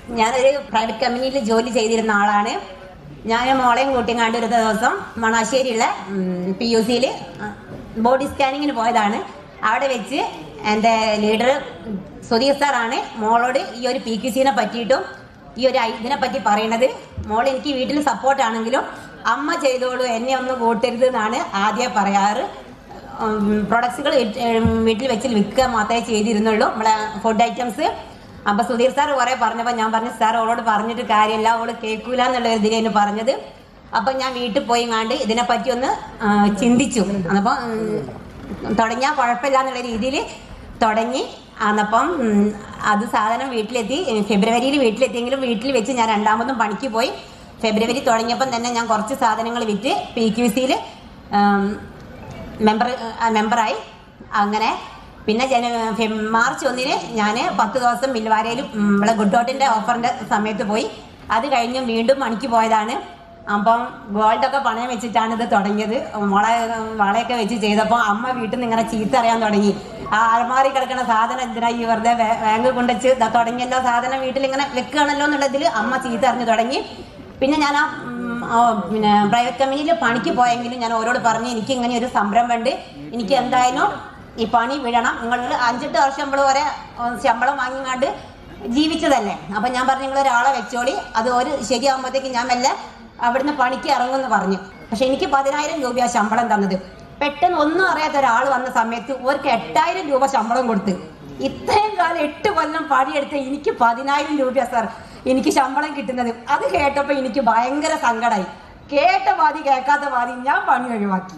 ഞാനൊരു പ്രൈവറ്റ് കമ്പനിയിൽ ജോലി ചെയ്തിരുന്ന ആളാണ് ഞാൻ മോളെയും കൂട്ടിങ്ങാണ്ട് ഒരു ദിവസം മണാശ്ശേരിയുള്ള പി യു സിയിൽ ബോഡി സ്കാനിങ്ങിന് പോയതാണ് അവിടെ വെച്ച് എൻ്റെ ലീഡർ സുധീർ സാറാണ് മോളോട് ഈ ഒരു പി ക്യു സിനെ പറ്റിയിട്ടും ഈ ഒരു ഐ- ഇതിനെ പറ്റി പറയണത് മോൾ എനിക്ക് വീട്ടിൽ സപ്പോർട്ടാണെങ്കിലും അമ്മ ചെയ്തോളൂ എന്നെ ഒന്ന് കൂട്ടരുത് എന്നാണ് ആദ്യം പറയാറ് പ്രൊഡക്ട്സുകൾ വീട്ടിൽ വെച്ച് വിൽക്കുക മാത്രമേ ചെയ്തിരുന്നുള്ളൂ നമ്മളെ ഫുഡ് ഐറ്റംസ് അപ്പൊ സുധീർ സാർ കുറെ പറഞ്ഞപ്പോൾ ഞാൻ പറഞ്ഞു സാർ അവളോട് പറഞ്ഞിട്ട് കാര്യമില്ല അവള് കേൾക്കൂല എന്നുള്ള ഇതിലേന് പറഞ്ഞത് അപ്പൊ ഞാൻ വീട്ടിൽ പോയി കണ്ട് ഇതിനെപ്പറ്റി ഒന്ന് ആ, ചിന്തിച്ചു അന്നപ്പം തുടങ്ങിയാൽ കുഴപ്പമില്ല എന്നുള്ള രീതിയിൽ തുടങ്ങി അന്നപ്പം ഉം, അത് സാധനം വീട്ടിലെത്തി ഫെബ്രുവരിയിൽ വീട്ടിലെത്തിയെങ്കിലും വീട്ടിൽ വെച്ച് ഞാൻ രണ്ടാമതും പണിക്ക് പോയി ഫെബ്രുവരി തുടങ്ങിയപ്പം തന്നെ ഞാൻ കുറച്ച് സാധനങ്ങൾ വിറ്റ് പി ക്യു സിയിൽ മെമ്പർ മെമ്പറായി അങ്ങനെ പിന്നെ ജന ഫെ- മാർച്ച് ഒന്നിന് ഞാൻ പത്ത് ദിവസം മിൽവാരയിൽ നമ്മളെ ഗുഡ് ഡോട്ടിന്റെ ഓഫറിന്റെ സമയത്ത് പോയി അത് കഴിഞ്ഞ് വീണ്ടും പണിക്ക് പോയതാണ് അപ്പം ഗോൾഡൊക്കെ പണയം വെച്ചിട്ടാണ് ഇത് തുടങ്ങിയത് മുള വളയൊക്കെ വെച്ച് ചെയ്തപ്പോൾ അമ്മ വീട്ടിൽ നിന്ന് ഇങ്ങനെ ചീത്ത അറിയാൻ തുടങ്ങി ആ അലമാറി കിടക്കുന്ന സാധനം എന്തിനാ ഈ വെറുതെ ബാ- ബാങ്ക് കൊണ്ടുവച്ച് ദാ തുടങ്ങിയല്ലോ സാധനം വീട്ടിൽ ഇങ്ങനെ വെക്കുകയാണല്ലോ എന്നുള്ളതിൽ അമ്മ ചീത്ത അറിഞ്ഞു തുടങ്ങി പിന്നെ ഞാൻ ആ ഉം, ആ, പിന്നെ പ്രൈവറ്റ് കമ്പനിയിൽ പണിക്ക് പോയെങ്കിലും ഞാൻ ഓരോട് പറഞ്ഞു എനിക്ക് ഇങ്ങനെ ഒരു സംരംഭം ഉണ്ട് എനിക്ക് എന്തായാലും ഈ പണി വിടണം നിങ്ങൾ അഞ്ചെട്ട് വർഷം നമ്മൾ വരെ ഉം, ശമ്പളം വാങ്ങിങ്ങാണ്ട് ജീവിച്ചതല്ലേ അപ്പൊ ഞാൻ പറഞ്ഞു നിങ്ങൾ ഒരാളെ വെച്ചോളി അത് ഒരു ശരിയാകുമ്പോഴത്തേക്ക് ഞാൻ മെല്ലെ അവിടുന്ന് പണിക്ക് ഇറങ്ങുമെന്ന് പറഞ്ഞു പക്ഷെ എനിക്ക് പതിനായിരം രൂപയാ ശമ്പളം തന്നത് പെട്ടെന്ന് ഒന്നും അറിയാത്ത ഒരാൾ വന്ന സമയത്ത് അവർക്ക് എട്ടായിരം രൂപ ശമ്പളം കൊടുത്ത് ഇത്രയും കാലം എട്ട് കൊല്ലം പണിയെടുത്ത എനിക്ക് പതിനായിരം രൂപ സാർ എനിക്ക് ശമ്പളം കിട്ടുന്നത് അത് കേട്ടപ്പോ എനിക്ക് ഭയങ്കര സങ്കടമായി കേട്ട പാതി കേൾക്കാത്ത പാതി ഞാൻ പണി ഒഴിവാക്കി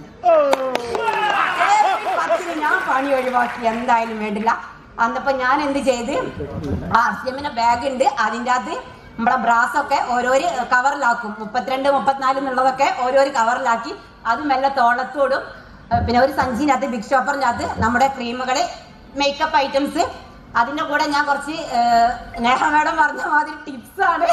പത്തിന് ഞാൻ പണി ഒഴിവാക്കി എന്തായാലും വേണ്ടില്ല അന്നപ്പോ ഞാൻ എന്ത് ചെയ്ത് ആർ സി എമ്മിന്റെ ബാഗ് ഉണ്ട് അതിൻ്റെ അകത്ത് നമ്മളെ ബ്രാസ് ഒക്കെ ഓരോരു കവറിലാക്കും മുപ്പത്തിരണ്ട് മുപ്പത്തിനാല് എന്നുള്ളതൊക്കെ ഓരോരു കവറിലാക്കി അത് മെല്ലെ തോളത്തോടും ഏഹ് പിന്നെ ഒരു സഞ്ചിനകത്ത് ബിഗ് ഷോപ്പറിൻ്റെ അകത്ത് നമ്മുടെ ക്രീമുകള് മേക്കപ്പ് ഐറ്റംസ് അതിന്റെ കൂടെ ഞാൻ കുറച്ച് ഏഹ്, നേഹ മാഡം പറഞ്ഞ മാതിരി ടിപ്സ് ആണ്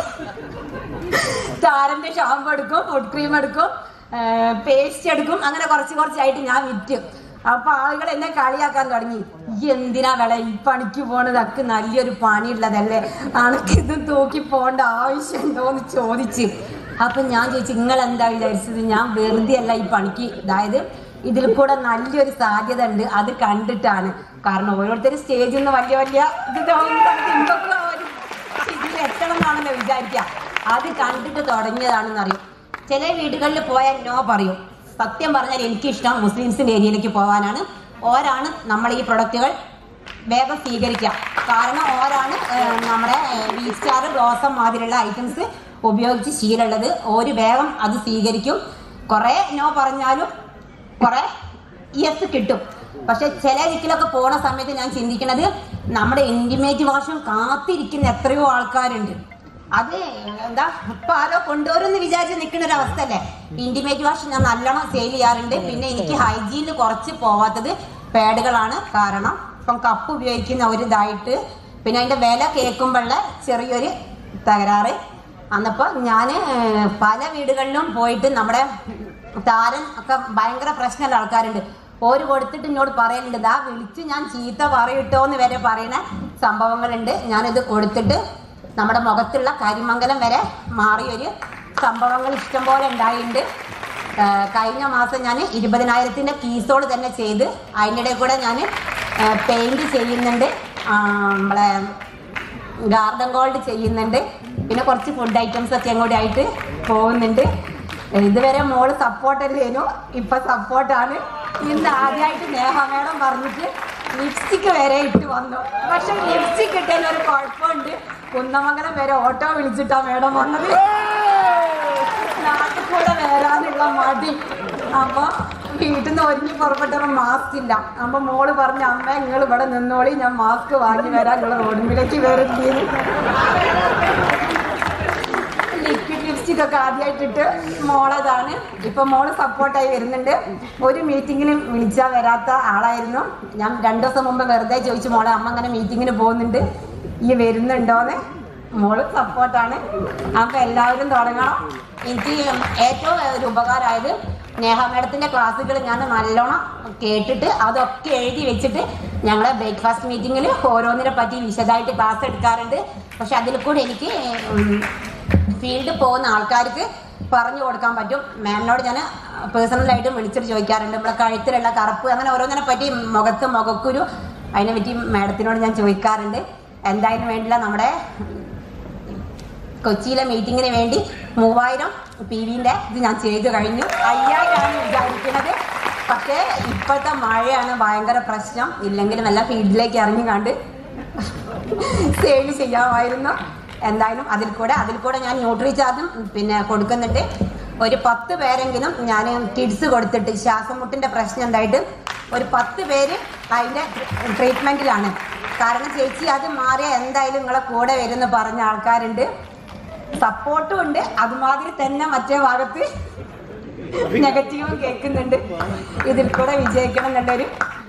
താരന്റെ ഷാമ്പു എടുക്കും ഫുഡ് ക്രീം എടുക്കും പേസ്റ്റ് എടുക്കും അങ്ങനെ കുറച്ച് കുറച്ചായിട്ട് ഞാൻ വിറ്റ് അപ്പൊ ആളുകൾ എന്നെ കളിയാക്കാൻ തുടങ്ങി ഈ എന്തിനാ വിള ഈ പണിക്ക് പോണത് അക്ക് നല്ലൊരു പണിയുള്ളതല്ലേ അനക്ക് ഇത് തൂക്കി പോകേണ്ട ആവശ്യമുണ്ടോ എന്ന് ചോദിച്ച് അപ്പൊ ഞാൻ ചോദിച്ചു നിങ്ങൾ എന്താ വിചാരിച്ചത് ഞാൻ വെറുതെ അല്ല ഈ പണിക്ക് അതായത് ഇതിൽ കൂടെ നല്ലൊരു സാധ്യത ഉണ്ട് അത് കണ്ടിട്ടാണ് കാരണം ഓരോരുത്തർ സ്റ്റേജിൽ നിന്ന് വലിയ വലിയ ഇത് തോന്നുന്നു ഇതിൽ എത്തണം എന്നാണല്ലോ വിചാരിക്കുക അത് കണ്ടിട്ട് തുടങ്ങിയതാണെന്ന് അറിയും ചില വീടുകളിൽ പോയാൽ നോ പറയും സത്യം പറഞ്ഞാൽ എനിക്കിഷ്ടം മുസ്ലിംസിന്റെ ഏരിയയിലേക്ക് പോകാനാണ് ഓരാണ് നമ്മൾ ഈ പ്രൊഡക്റ്റുകൾ വേഗം സ്വീകരിക്കുക കാരണം ഓരാണ് ഏഹ്, നമ്മുടെ വി സ്റ്റാർ ബ്ലോസം മാതിരിയുള്ള ഐറ്റംസ് ഉപയോഗിച്ച് ശീലമുള്ളത് ഒരു വേഗം അത് സ്വീകരിക്കും കുറേ നോ പറഞ്ഞാലും കുറെ യെസ് കിട്ടും പക്ഷെ ചില ദിക്കിലൊക്കെ പോണ സമയത്ത് ഞാൻ ചിന്തിക്കണത് നമ്മുടെ ഇന്റിമേറ്റ് വാഷം കാത്തിരിക്കുന്ന എത്രയോ ആൾക്കാരുണ്ട് അത് എന്താ ഇപ്പൊ ആരോ കൊണ്ടുവരുമെന്ന് വിചാരിച്ച് നിൽക്കുന്ന ഒരു അവസ്ഥ അല്ലേ ഇന്റിമേറ്റ് വാഷ് ഞാൻ നല്ലോണം സെയിൽ ചെയ്യാറുണ്ട് പിന്നെ എനിക്ക് ഹൈജീനിൽ കുറച്ച് പോവാത്തത് പാഡുകളാണ് കാരണം ഇപ്പം കപ്പ് ഉപയോഗിക്കുന്ന ഒരു ഇതായിട്ട് പിന്നെ അതിന്റെ വില കേൾക്കുമ്പോഴുള്ള ചെറിയൊരു തകരാറ് അന്നപ്പോ ഞാന് ഏഹ്, പല വീടുകളിലും പോയിട്ട് നമ്മുടെ താരൻ ഒക്കെ ഭയങ്കര പ്രശ്നമുള്ള ആൾക്കാരുണ്ട് ഓര് കൊടുത്തിട്ട് എന്നോട് പറയലുണ്ട് ദാ വിളിച്ച് ഞാൻ ചീത്ത പറയിട്ടോ എന്ന് വരെ പറയുന്ന സംഭവങ്ങളുണ്ട് ഞാനിത് കൊടുത്തിട്ട് നമ്മുടെ മുഖത്തുള്ള കരിമംഗലം വരെ മാറിയൊരു സംഭവങ്ങൾ ഇഷ്ടം പോലെ ഉണ്ടായിട്ടുണ്ട് ഏഹ്, കഴിഞ്ഞ മാസം ഞാൻ ഇരുപതിനായിരത്തിന്റെ കീസോട് തന്നെ ചെയ്ത് അതിൻ്റെ ഇടയിൽ കൂടെ ഞാൻ പെയിന്റ് ചെയ്യുന്നുണ്ട് ആ, നമ്മളെ ഗാർഡൻ ഗോൾഡ് ചെയ്യുന്നുണ്ട് പിന്നെ കുറച്ച് ഫുഡ് ഐറ്റംസ് ഒക്കെ കൂടി ആയിട്ട് പോകുന്നുണ്ട് ഇതുവരെ മോള് സപ്പോർട്ടല്ലേനു ഇപ്പൊ സപ്പോർട്ടാണ് ഇന്ന് ആദ്യമായിട്ട് നേഹ മേഡം പറഞ്ഞിട്ട് ലിപ്സ്റ്റിക് വരെ ഇട്ട് വന്നു പക്ഷെ ലിപ്സ്റ്റിക് ഇട്ടതിന് ഒരു കുഴപ്പമുണ്ട് കുന്നമംഗലം വരെ ഓട്ടോ വിളിച്ചിട്ടാ മേഡം വന്നത് നാട്ടിൽ കൂടെ വരാനുള്ള മടി അപ്പൊ വീട്ടിൽ നിന്ന് ഒരുങ്ങി പുറപ്പെട്ടപ്പോ മാസ്ക് ഇല്ല അപ്പൊ മോള് പറഞ്ഞ അമ്മ നിങ്ങൾ ഇവിടെ നിന്നോളി ഞാൻ മാസ്ക് വാങ്ങി വരാൻ നിങ്ങൾ റോഡിലേക്ക് വരത്തിയത് ലിക്വിഡ് ലിപ്സ്റ്റിക് ഒക്കെ ആദ്യമായിട്ടിട്ട് മോളതാണ് ഇപ്പൊ മോള് സപ്പോർട്ടായി വരുന്നുണ്ട് ഒരു മീറ്റിങ്ങിന് വിളിച്ചാൽ വരാത്ത ആളായിരുന്നു ഞാൻ രണ്ടു ദിവസം മുമ്പ് വെറുതെ ചോദിച്ചു മോളെ അമ്മ അങ്ങനെ മീറ്റിങ്ങിന് പോകുന്നുണ്ട് ഈ വരുന്നുണ്ടോന്ന് മോള് സപ്പോർട്ടാണ് അപ്പൊ എല്ലാവരും തുടങ്ങണം എനിക്ക് ഏറ്റവും ഒരു ഉപകാരമായത് നേഹ മേഡത്തിന്റെ ക്ലാസ്സുകൾ ഞാൻ നല്ലോണം കേട്ടിട്ട് അതൊക്കെ എഴുതി വെച്ചിട്ട് ഞങ്ങളെ ബ്രേക്ക്ഫാസ്റ്റ് മീറ്റിങ്ങിൽ ഓരോന്നിനെ പറ്റി വിശദമായിട്ട് ക്ലാസ് എടുക്കാറുണ്ട് പക്ഷെ അതിൽ കൂടെ എനിക്ക് ഫീൽഡിൽ പോകുന്ന ആൾക്കാർക്ക് പറഞ്ഞു കൊടുക്കാൻ പറ്റും മാമിനോട് ഞാൻ പേഴ്സണലായിട്ട് വിളിച്ചിട്ട് ചോദിക്കാറുണ്ട് നമ്മുടെ കഴുത്തിലുള്ള കറുപ്പ് അങ്ങനെ ഓരോന്നിനെ പറ്റി മുഖത്ത് മുഖക്കുരു അതിനെ പറ്റി മാഡത്തിനോട് ഞാൻ ചോദിക്കാറുണ്ട് എന്തായാലും വേണ്ടില്ല നമ്മുടെ കൊച്ചിയിലെ മീറ്റിങ്ങിന് വേണ്ടി മൂവായിരം പി വിന്റെ ഇത് ഞാൻ ചെയ്തു കഴിഞ്ഞു അയ്യായിരമാണ് വിചാരിക്കുന്നത് പക്ഷേ ഇപ്പോഴത്തെ മഴയാണ് ഭയങ്കര പ്രശ്നം ഇല്ലെങ്കിലും എല്ലാം ഫീൽഡിലേക്ക് ഇറങ്ങി കണ്ട് സേവ് ചെയ്യാമായിരുന്നു എന്തായാലും അതിൽ കൂടെ അതിൽ കൂടെ ഞാൻ ന്യൂട്രി ചാർജും പിന്നെ കൊടുക്കുന്നുണ്ട് ഒരു പത്ത് പേരെങ്കിലും ഞാൻ കിഡ്സ് കൊടുത്തിട്ട് ശ്വാസം മുട്ടിന്റെ പ്രശ്നം ഉണ്ടായിട്ട് ഒരു പത്ത് പേര് അതിന്റെ ട്രീറ്റ്മെന്റിലാണ് കാരണം ചേച്ചി അത് മാറിയ എന്തായാലും നിങ്ങളെ കൂടെ വരുമെന്ന് പറഞ്ഞ ആൾക്കാരുണ്ട് സപ്പോർട്ടും ഉണ്ട് അതുമാതിരി തന്നെ മറ്റേ ഭാഗത്ത് നെഗറ്റീവും കേൾക്കുന്നുണ്ട് ഇതിൽ കൂടെ വിജയിക്കണം എന്നുള്ളൊരു